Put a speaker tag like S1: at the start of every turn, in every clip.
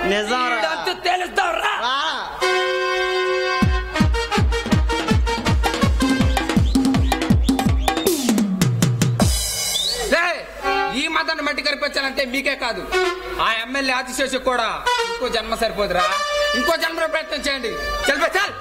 S1: నిజం రా.
S2: వీడంతా తెలుస్తావు రా
S1: రా.
S2: రే, ఈ మతాన్ని మట్టి కనిపించాలంటే మీకే కాదు ఆ ఎమ్మెల్యే ఆతిశేషు కూడా ఇంకో జన్మ సరిపోదురా ఇంకో జన్మలో ప్రయత్నం చేయండి చల్ బే, చల్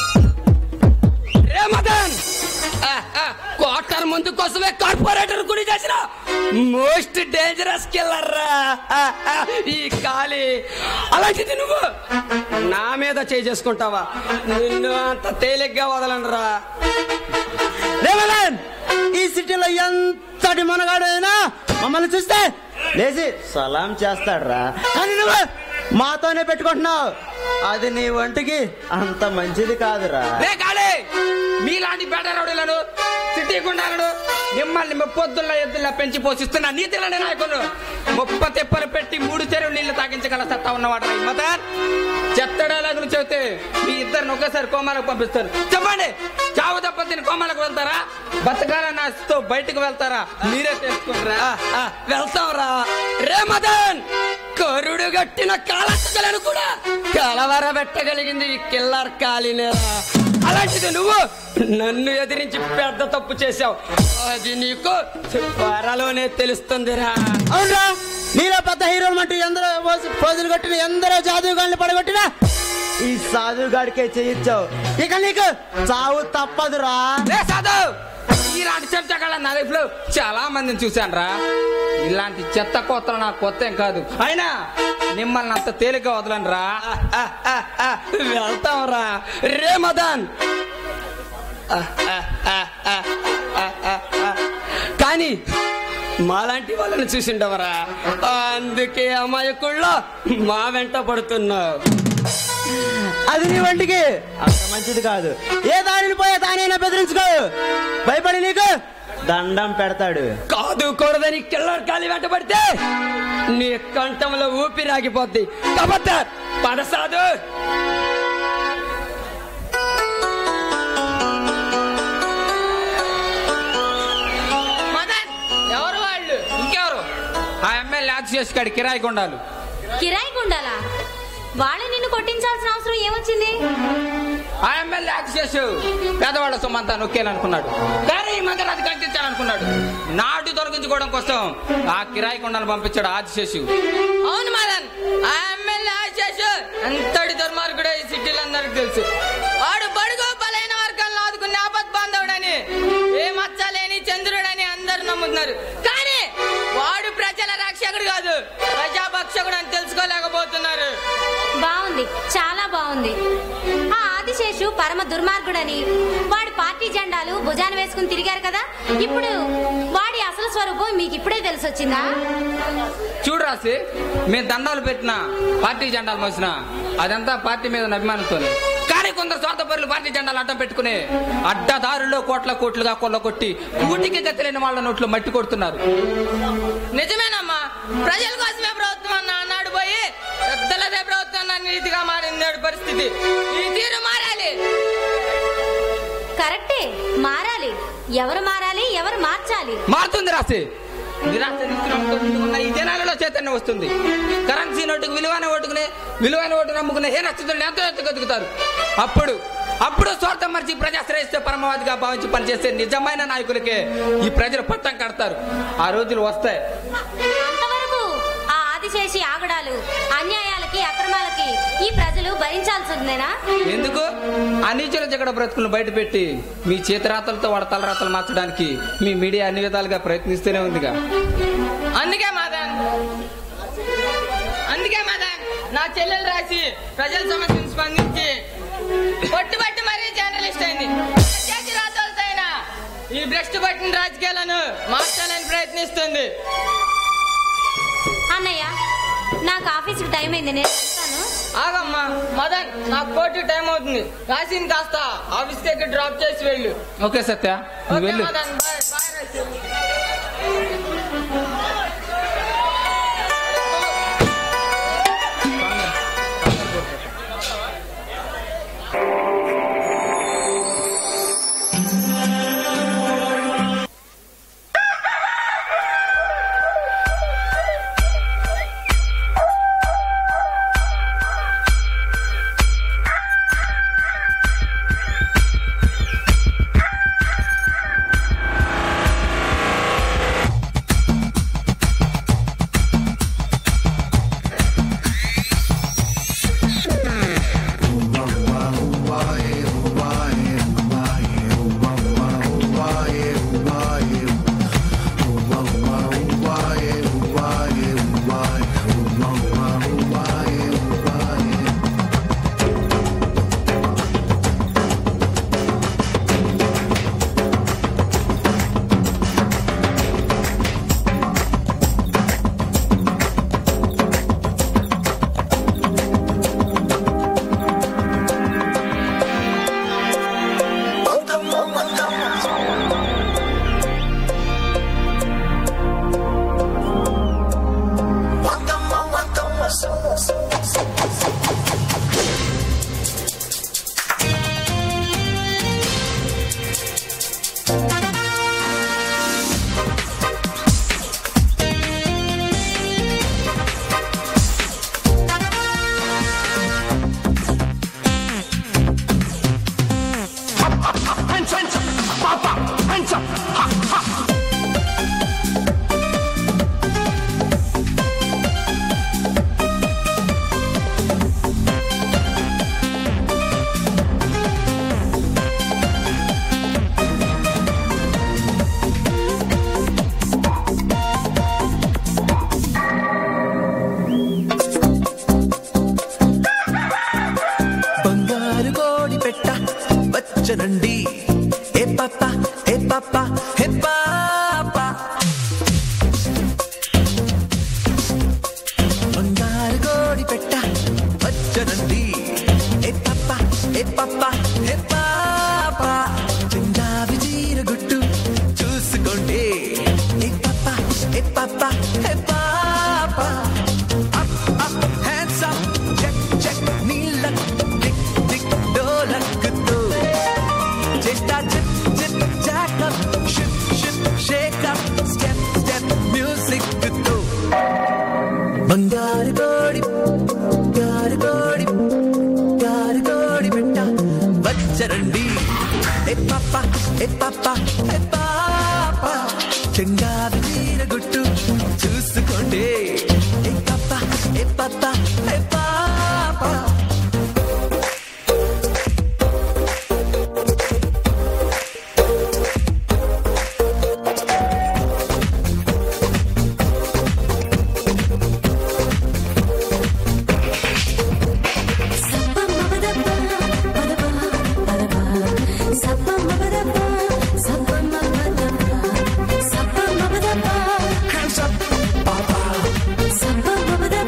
S2: రే మదన్ ఆ, ఆ, క్వార్టర్ ముందు కోసమే కార్పొరేటర్ గుడి చేసిన మోస్ట్ డేంజరస్ కిల్లర్ రా ఆ, ఆ, ఈ ఖాళీ అలాంటిది నువ్వు నా మీద చేయి చేసుకుంటావా నిన్ను అంత తేలిగ్గా వదలను రా
S1: రేవలన్ ఈ సిటీలో ఎంతటి మనగాడైనా మమ్మల్ని చూస్తే లేచి సలాం చేస్తాడ్రా కానీ నువ్వు మాతోనే పెట్టుకుంటున్నావు అది నీ ఒంటికి అంత మంచిది కాదురా
S2: రే కాళీ మీలాంటి బేట రౌడీలను సిటీ గుండాలను మిమ్మల్ని ముప్పొద్దుల ఎద్దుల్లా పెంచి పోషిస్తున్న నీతిలని నాయకులు ముప్ప తెప్పలు పెట్టి మూడు చెరువు నీళ్లు తాగించగల సత్తా ఉన్నవాడు ఈ మతాన్ చెత్తడాలను చెబితే మీ ఇద్దరిని ఒకేసారి కోమాలకు పంపిస్తారు చెప్పండి చావు దెబ్బతిని కోమాలకు వెళ్తారా బతకాలని ఆశతో బయటకు వెళ్తారా మీరే తెలుసుకుంటారా వెళ్తాంరా రే మదన్ కరుడు గట్టిన కాలక్కలను కూడా కలవర పెట్టగలిగింది ఈ కిల్లర్ కాలినేరా అలాంటిది నువ్వు నన్ను ఎదిరించి పెద్ద తప్పు చేశావు అది నీకు త్వరలోనే తెలుస్తుందిరా
S1: అవునరా నీలో పెద్ద హీరోలు అంటూ ఎందరో పోజు- పోజులు కొట్టిన ఎందరో జాదుగాళ్ళని పడగొట్టినా ఈ సాధుగాడికే చేయించావు ఇక నీకు చావు తప్పదురా
S2: రే సాధవ్ ఇలాంటి చెత్తగాళ్ళ నా లైఫ్ లో చాలా మందిని చూశాను రా ఇలాంటి చెత్త కోతలు నాకు కొత్త ఏం కాదు అయినా మిమ్మల్ని అంత తేలిగ్గా వదలను రా వెళ్తాం రా రే మదన్ కానీ మాలాంటి వాళ్ళని చూసిండవరా అందుకే అమాయకుల్లో మా వెంట పడుతున్నావు
S1: అది నీ వంటికి అంత మంచిది కాదు ఏ దారిని పోయే దానైనా బెదిరించుకో భయపడి నీకు దండం పెడతాడు
S2: కాదు కూడదని కిల్లర్ కాలి వెంటబడితే నీ కంఠంలో ఊపిరాగిపోద్ది కబద్దార్ పడసాదు మదన్ ఎవరు వాళ్ళు ఇంకెవరు ఆ ఎమ్మెల్యే యాక్సియస్ కాడి కిరాయి కొండాలు
S3: కిరాయి గుండాలా వాళ్ళు నిన్ను కొట్టించాల్సిన అవసరం ఏమొచ్చింది
S2: ఆ ఎమ్మెల్యే యాక్సియస్ పేదవాళ్ళ సొమ్మంతా నొక్కేయాలనుకున్నాడు కానీ ఈ మధ్య అది కట్టించాలనుకున్నాడు నాటు తొలగించుకోవడం కోసం ఆ కిరాయి కొండలు పంపించాడు ఆదిశేషు అవును మదన్ ఆ ఎమ్మెల్యే ఆదిశేషు ఎంతటి దుర్మార్గుడో ఈ సిటీలో అందరికి తెలుసు వాడు బడుగు బలైన వర్గాలను ఆదుకునే ఆపద్ బాంధవుడని ఏ మచ్చ లేని చంద్రుడని అందరు నమ్ముతున్నారు కానీ వాడు ప్రజల రక్షకుడు కాదు ప్రజాభక్షకుడు అని తెలుసుకోలేకపోతున్నారు
S3: బాగుంది చాలా బాగుంది ఆ ఆదిశేషు పరమ దుర్మార్గుడని వాడి పార్టీ జెండాలు భుజాన వేసుకుని తిరిగారు కదా ఇప్పుడు వాడి అసలు స్వరూపం మీకు ఇప్పుడే తెలిసొచ్చిందా
S2: చూడు రాసి మేము దండాలు పెట్టిన పార్టీ జెండాలు మోసిన అదంతా పార్టీ మీద ఉన్న అభిమానంతోనే కానీ కొందరు స్వార్థపరులు పార్టీ జెండాలు అడ్డం పెట్టుకుని అడ్డదారుల్లో కోట్ల కోట్లుగా కొల్లగొట్టి ఊటికి గతిలేని వాళ్ళ నోట్లో మట్టి కొడుతున్నారు నిజమేనమ్మా ప్రజల కోసమే ప్రభుత్వం అన్న అన్నాడు పోయి పెద్దలదే ప్రభుత్వం అన్న నీతిగా మారింది నేడు పరిస్థితి ఈ తీరు మారాలి
S3: కరెక్టే మారాలి ఎవరు మారాలి ఎవరు మార్చాలి
S2: మారుతుంది రాసి నిరాశ నిస్పృహలతో నిండుకున్న ఈ జనాలలో చైతన్యం వస్తుంది కరెన్సీ నోటుకు విలువైన ఓటుకునే విలువైన ఓటు నమ్ముకునే ఏ నచ్చుతున్న ఎంతో ఎత్తు గతుకుతారు అప్పుడు అప్పుడు స్వార్థం మరిచి ప్రజా శ్రేయస్సు పరమవాదిగా భావించి పనిచేసే నిజమైన నాయకులకే ఈ ప్రజలు పట్టం కడతారు ఆ రోజులు వస్తాయి
S3: అంతవరకు ఆ ఆదిశేషి ఆగడాలు అన్యాయాలకి అక్రమాలకి ఈ ప్రజలు భరించాల్సిందేనా
S2: ఎందుకు అనీచుల జగడ బ్రతుకులను బయటపెట్టి మీ చేతిరాతలతో వాడ తలరాతలు మార్చడానికి మీ మీడియా అన్ని విధాలుగా ప్రయత్నిస్తూనే ఉందిగా అందుకే మాదన్ అందుకే మాదన్ నా చెల్లెలు రాసి ప్రజల సమస్యను స్పందించి పట్టుబట్టి మరీ జర్నలిస్ట్ అయింది చేతి రాతలతో అయినా ఈ భ్రష్టు పట్టిన రాజకీయాలను మార్చాలని ప్రయత్నిస్తుంది
S3: అన్నయ్య నాకు ఆఫీస్కి టైం అయింది నేను వెళ్తాను
S2: ఆగమ్మా మదన్ నాకు కోర్టు టైం అవుతుంది రాసింది కాస్త ఆఫీస్ దగ్గర డ్రాప్ చేసి వెళ్ళు ఓకే సత్య నువ్వు వెళ్ళు
S4: Hands up! Ha, ha.
S5: బంగారు కోడి పెట్ట వచ్చనండి ఏ పాప ఏ పాప ఏ పాప బంగారు కోడి పెట్ట వచ్చనండి ఏ పాప ఏ పాప ఏ పాప చెంగావి చీర గుట్టు చూసుకోండి ఏ పాప ఏ పాప ఏ పాప up up hands up check check నీళ్ళ టిక్ టిక్ డోలక్కుతూ చేస్తా చిప్ చిప్ జాక్ అప్ షిప్ షిప్ shake up step step music తో బంగారు కోడి గారు కోడి గారు కోడి పెట్ట వచ్చరండి ఏ పాప ఏ పాప ఏ పాప చెంగావి తీర గుట్టు చూసుకోండి ఏ పాప ఏ పాప ఏ పాప Hands up, papa.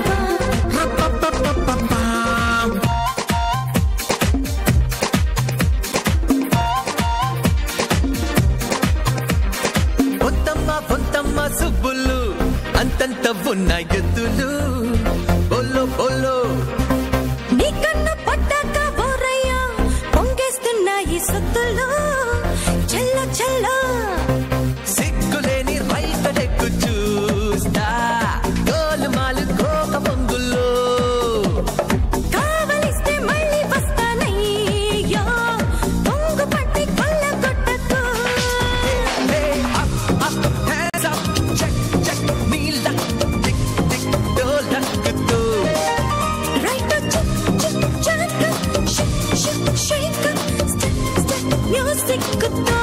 S5: పొత్తమ్మ పొత్తమ్మ సుబ్బులు అంతంత ఉన్న ఎద్దులు బొల్లు బొల్లు
S6: నీ కన్ను పడ్డాక బోరయ్యా పొంగేస్తున్నాయి సొత్తులు చల్ల చల్ల
S5: సిగ్గులేని రైతడెక్కు చూస్తా గోలుమాలు కోక పొంగుల్లో
S6: కావలిస్తే మళ్ళీ వస్తానయ్యో పొంగు పట్టి కొల్ల కొట్టకు
S5: Hey, up, up, hands up, check, check, నీళ్ళ టిక్ టిక్ డోలక్కుతూ
S6: రైట్ చిక్ చిక్ చాక్ షిక్ షిక్ షేక్ స్టెప్ స్టెప్ మ్యూజిక్ తో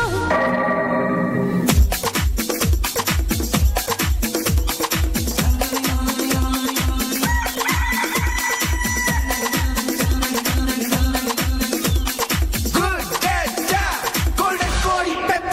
S4: Good, bad, yeah. Golden కోడి పెట్ట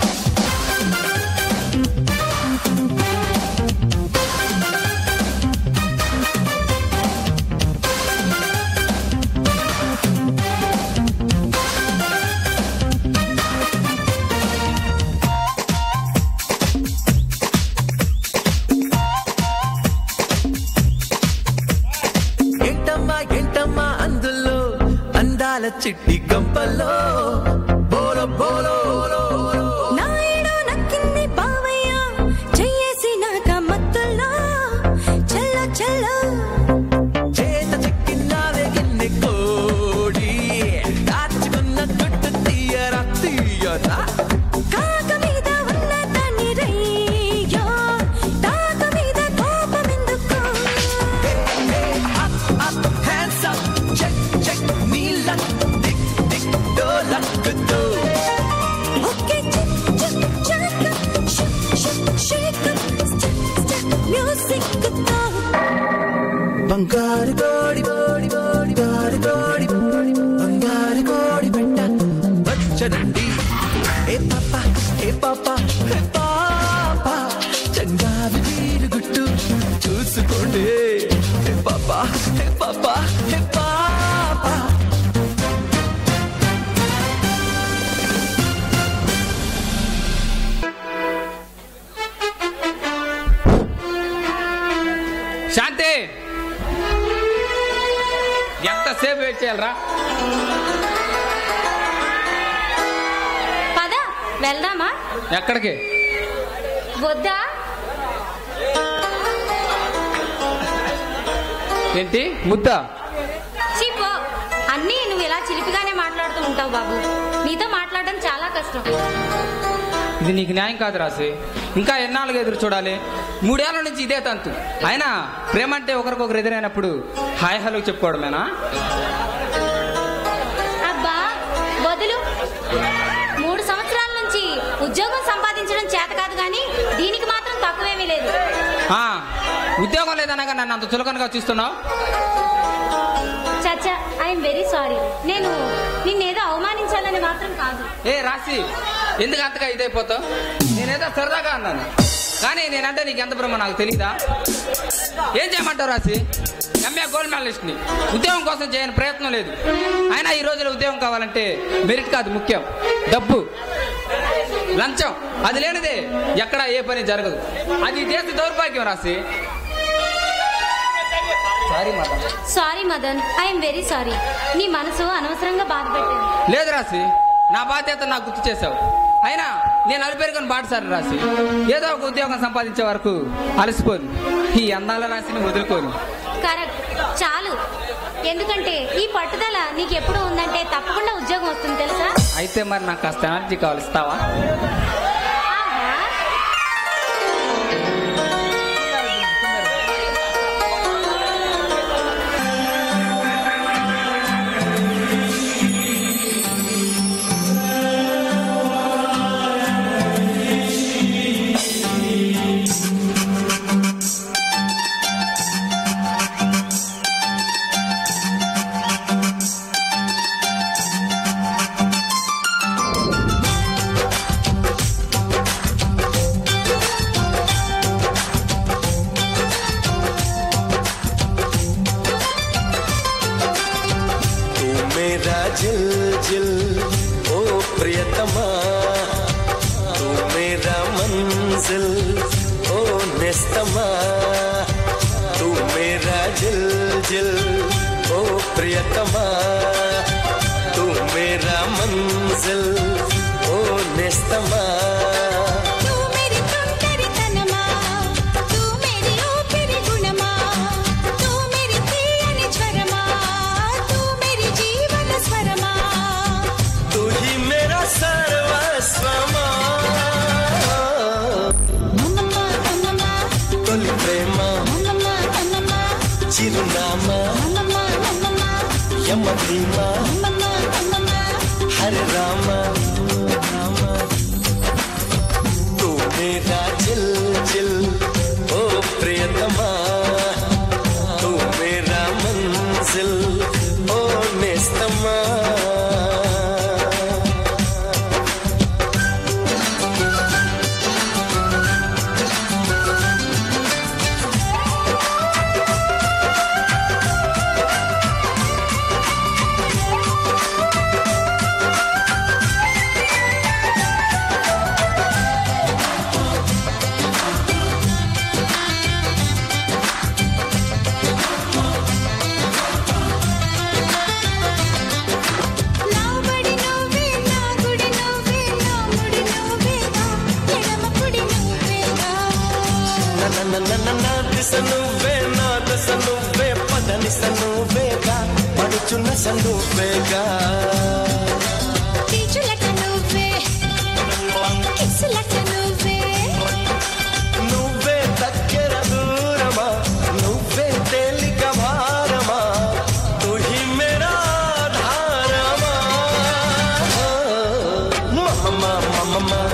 S5: ఏంటమ్మా ఏంటమ్మా అందులో అందాల చిట్టి గంపల్లో బోలో బోలో
S6: నాయుడు నక్కింది బావయ్య చెయ్యేసి నాక మత్తులో చల్ల చల్ల
S5: చేత చిక్కినావే గిన్నె కోడి దాచుకున్న గుట్టు తీయరా తీయరా
S6: కాక మీద ఉన్న దాన్ని రయ్యో తాక మీద కోపమెందుకు
S5: up up hands up check check నీళ్ళ టిక్ టిక్ డోలక్కుతూ
S6: ఓకే చిక్ చిక్ చాక్ షిక్ షిక్ షేక్ స్టెప్ స్టెప్ మ్యూజిక్ తో
S5: బంగారు కోడి కోడి కోడి గారు కోడి కోడి బంగారు కోడి పెట్ట వచ్చనండి ఏ పాప ఏ పాప ఏ పాప చంగావి తీరు గుట్టు చూసుకోండి ఏ పాప ఏ పాప ఏ పాప
S2: శాంతి ఎంతసేపు వెయిట్ చేయాలరా
S3: పద వెళ్దామా
S2: ఎక్కడికి
S3: వద్దా
S2: ఏంటి ముద్ద
S3: చీపో అన్నీ నువ్వు ఇలా చిలిపిగానే మాట్లాడుతూ ఉంటావు బాబు నీతో మాట్లాడడం చాలా కష్టం
S2: ఇది నీకు న్యాయం కాదు రాసి ఇంకా ఎన్నాళ్ళుగా ఎదురు చూడాలి మూడేళ్ల నుంచి ఇదే తంతు అయినా ప్రేమ అంటే ఒకరికొకరు ఎదురైనప్పుడు హాయ్ హలో చెప్పుకోవడమేనా
S3: అబ్బా వదులు మూడు సంవత్సరాల నుంచి ఉద్యోగం సంపాదించడం చేత కాదు కానీ దీనికి మాత్రం తక్కువేమీ లేదు
S2: ఆ, ఉద్యోగం లేదనగా నన్ను అంత చులకనగా చూస్తున్నావు
S3: చచ్చా ఐఎమ్ వెరీ సారీ నేను నిన్నేదో అవమానించాలని మాత్రం కాదు
S2: ఏ రాసి ఎందుకు అంతగా ఇదైపోతావు నేనేదో సరదాగా అన్నాను కానీ నేనంటే నీకు ఎంత బ్రహ్మ నాకు తెలియదా ఏం చేయమంటావు రాసి ఎంఏ గోల్డ్ మెడలిస్ట్ని ఉద్యోగం కోసం చేయని ప్రయత్నం లేదు అయినా ఈ రోజులో ఉద్యోగం కావాలంటే మెరిట్ కాదు ముఖ్యం డబ్బు లంచం అది లేనిదే ఎక్కడ ఏ పని జరగదు అది ఈ దేశ దౌర్భాగ్యం రాసి సారీ మాత
S3: sorry Madan I'm very sorry నీ మనసు అనవసరంగా బాధపెట్టాను
S2: లేదు రాసి నా బాధ్యత నాకు గుర్తు చేసావు అయినా నేను అలిపేరుకొని బాటసారి రాసి ఏదో ఒక ఉద్యోగం సంపాదించే వరకు అలసిపోను ఈ అందాల రాశిని వదులుకోను
S3: కరెక్ట్ చాలు ఎందుకంటే ఈ పట్టుదల నీకు ఎప్పుడు ఉందంటే తప్పకుండా ఉద్యోగం వస్తుంది తెలుసా
S2: అయితే మరి నాకు కాస్త ఎనర్జీ కావాలి ఇస్తావా
S3: ఆహా.
S7: तू मेरा जिल जिल ओ प्रियतमा तू मेरा मंजिल ओ निस्तमा तू मेरा जिल जिल ओ प्रियतमा तू मेरा मंजिल ओ निस्तमा
S6: तू मेरी तुंदरी तनमा तू मेरी ऊपरी गुणमा तू मेरी తీయని జ్వరమా तू मेरी జీవన స్వరమా
S7: तू ही मेरा सर्वस्वमा
S6: నన్నమ్మ నన్నమ్మ
S7: తొలి ప్రేమ
S6: నన్నమ్మ నన్నమ్మ
S7: చిరునామా
S6: నన్నమ్మ నన్నమ్మ
S7: యమధీమా
S6: నన్నమ్మ నన్నమ్మ
S7: हरे रामा रामा तू मेरा जिल जिल ओ प्रियतमा तू मेरा मंजिल ओ निस्तमा
S6: నా బడి నువ్వే నా గుడి నువ్వే నా ముడి నువ్వేగా ఎడమ కుడి నువ్వేగా
S7: నా దిశ నువ్వే నా దశ నువ్వే పదనిస నువ్వేగా పడుచున్న నువ్వేగా
S6: తీచులక నువ్వే కిసులక నువ్వే
S7: నువ్వే దగ్గర దూరమా నువ్వే తేలిక భారమా తుహి మేరా ధారమా మమ్మ మమ్మ